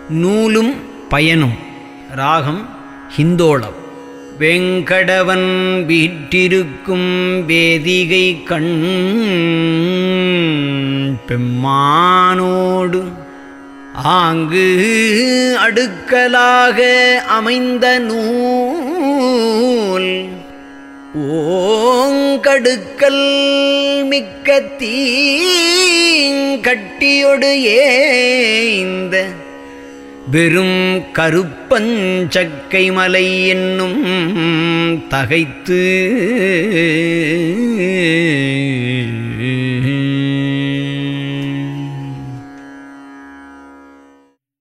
நூலும் பயனும் ராகம் ஹிந்தோளம் வெங்கடவன் வீற்றிருக்கும் வேதிகை கண் பெம்மானோடு ஆங்கு அடுக்கலாக அமைந்த நூல் ஓங்கடுக்கல் மிக்க தீங்கட்டியொடு ஏந்த வெறும் கருப்பஞ்சக்கை மலை என்னும் தகைத்து